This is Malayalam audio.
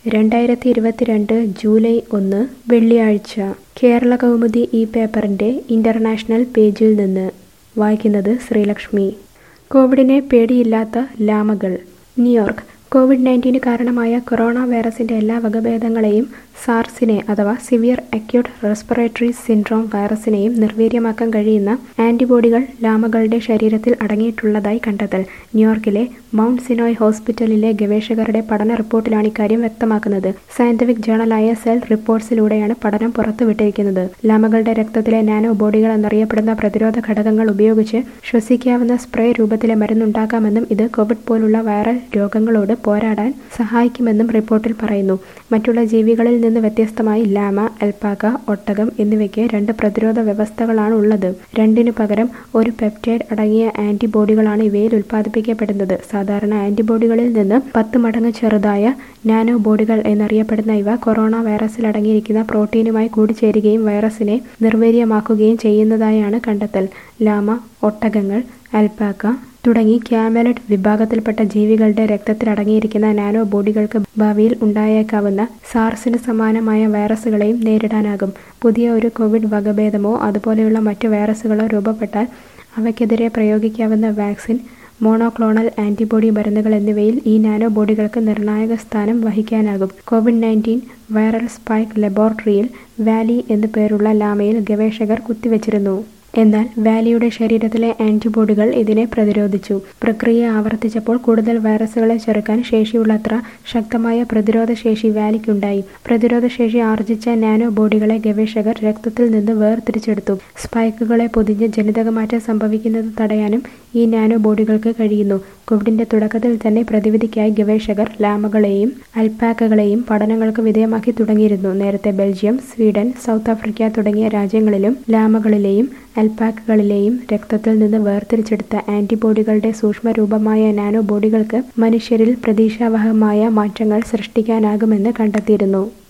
രണ്ടായിരത്തി ഇരുപത്തിരണ്ട് ജൂലൈ ഒന്ന് വെള്ളിയാഴ്ച കേരള കൗമുദി ഈ പേപ്പറിൻ്റെ ഇൻ്റർനാഷണൽ പേജിൽ നിന്ന് വായിക്കുന്നത് ശ്രീലക്ഷ്മി കോവിഡിനെ പേടിയില്ലാത്ത ലാമകൾ ന്യൂയോർക്ക് കോവിഡ് നയൻറ്റീന് കാരണമായ കൊറോണ വൈറസിന്റെ എല്ലാ വകഭേദങ്ങളെയും സാർസിനെ അഥവാ സിവിയർ അക്യൂട്ട് റെസ്പിറേറ്ററി സിൻഡ്രോം വൈറസിനെയും നിർവീര്യമാക്കാൻ കഴിയുന്ന ആന്റിബോഡികൾ ലാമകളുടെ ശരീരത്തിൽ അടങ്ങിയിട്ടുള്ളതായി കണ്ടെത്തൽ ന്യൂയോർക്കിലെ മൗണ്ട് സിനോയ് ഹോസ്പിറ്റലിലെ ഗവേഷകരുടെ പഠന റിപ്പോർട്ടിലാണ് ഇക്കാര്യം വ്യക്തമാക്കുന്നത് സയന്റിഫിക് ജേണലായ സെൽ റിപ്പോർട്ട്സിലൂടെയാണ് പഠനം പുറത്തുവിട്ടിരിക്കുന്നത് ലാമകളുടെ രക്തത്തിലെ നാനോ ബോഡികൾ എന്നറിയപ്പെടുന്ന പ്രതിരോധ ഘടകങ്ങൾ ഉപയോഗിച്ച് ശ്വസിക്കാവുന്ന സ്പ്രേ രൂപത്തിലെ മരുന്നുണ്ടാക്കാമെന്നും ഇത് കോവിഡ് പോലുള്ള വൈറൽ രോഗങ്ങളോട് പോരാടാൻ സഹായിക്കുമെന്നും റിപ്പോർട്ടിൽ പറയുന്നു മറ്റുള്ള ജീവികളിൽ നിന്ന് വ്യത്യസ്തമായി ലാമ അൽപാക ഒട്ടകം എന്നിവയ്ക്ക് രണ്ട് പ്രതിരോധ വ്യവസ്ഥകളാണ് ഉള്ളത് രണ്ടിനു പകരം ഒരു പെപ്റ്റൈഡ് അടങ്ങിയ ആന്റിബോഡികളാണ് ഇവയിൽ ഉൽപ്പാദിപ്പിക്കപ്പെടുന്നത് സാധാരണ ആന്റിബോഡികളിൽ നിന്ന് പത്ത് മടങ്ങ് ചെറുതായ നാനോ ബോഡികൾ എന്നറിയപ്പെടുന്ന ഇവ കൊറോണ വൈറസിൽ അടങ്ങിയിരിക്കുന്ന പ്രോട്ടീനുമായി കൂടിച്ചേരുകയും വൈറസിനെ നിർവീര്യമാക്കുകയും ചെയ്യുന്നതായാണ് കണ്ടെത്തൽ ലാമ ഒട്ടകങ്ങൾ അൽപാക തുടങ്ങി ക്യാമലഡ് വിഭാഗത്തിൽപ്പെട്ട ജീവികളുടെ രക്തത്തിൽ അടങ്ങിയിരിക്കുന്ന നാനോ ബോഡികൾക്ക് ഭാവിയിൽ ഉണ്ടായേക്കാവുന്ന സാർസിന് സമാനമായ വൈറസുകളെയും നേരിടാനാകും പുതിയ ഒരു കോവിഡ് വകഭേദമോ അതുപോലെയുള്ള മറ്റു വൈറസുകളോ രൂപപ്പെട്ടാൽ അവയ്ക്കെതിരെ പ്രയോഗിക്കാവുന്ന വാക്സിൻ മോണോക്ലോണൽ ആന്റിബോഡി മരുന്നുകൾ എന്നിവയിൽ ഈ നാനോ ബോഡികൾക്ക് നിർണായക സ്ഥാനം വഹിക്കാനാകും കോവിഡ് നയൻറ്റീൻ വൈറൽ സ്പൈക്ക് ലബോറട്ടറിയിൽ വാലി എന്നു പേരുള്ള ലാമയിൽ ഗവേഷകർ കുത്തിവച്ചിരുന്നു എന്നാൽ വാലിയുടെ ശരീരത്തിലെ ആന്റിബോഡികൾ ഇതിനെ പ്രതിരോധിച്ചു പ്രക്രിയ ആവർത്തിച്ചപ്പോൾ കൂടുതൽ വൈറസുകളെ ചെറുക്കാൻ ശേഷിയുള്ളത്ര ശക്തമായ പ്രതിരോധ ശേഷി വാലിക്കുണ്ടായി പ്രതിരോധ ശേഷി ആർജിച്ച നാനോ ബോഡികളെ ഗവേഷകർ രക്തത്തിൽ നിന്ന് വേർതിരിച്ചെടുത്തു സ്പൈക്കുകളെ പൊതിഞ്ഞ് ജനിതകമാറ്റം സംഭവിക്കുന്നത് തടയാനും ഈ നാനോ ബോഡികൾക്ക് കഴിയുന്നു കോവിഡിന്റെ തുടക്കത്തിൽ തന്നെ പ്രതിവിധിക്കായി ഗവേഷകർ ലാമകളെയും അൽപാക്കകളെയും പഠനങ്ങൾക്ക് വിധേയമാക്കി തുടങ്ങിയിരുന്നു നേരത്തെ ബെൽജിയം സ്വീഡൻ സൗത്ത് ആഫ്രിക്ക തുടങ്ങിയ രാജ്യങ്ങളിലും ലാമകളിലെയും അൽപാക്കകളിലെയും രക്തത്തിൽ നിന്ന് വേർതിരിച്ചെടുത്ത ആന്റിബോഡികളുടെ സൂക്ഷ്മരൂപമായ നാനോ ബോഡികൾക്ക് മനുഷ്യരിൽ പ്രതീക്ഷാവഹമായ മാറ്റങ്ങൾ സൃഷ്ടിക്കാനാകുമെന്ന് കണ്ടെത്തിയിരുന്നു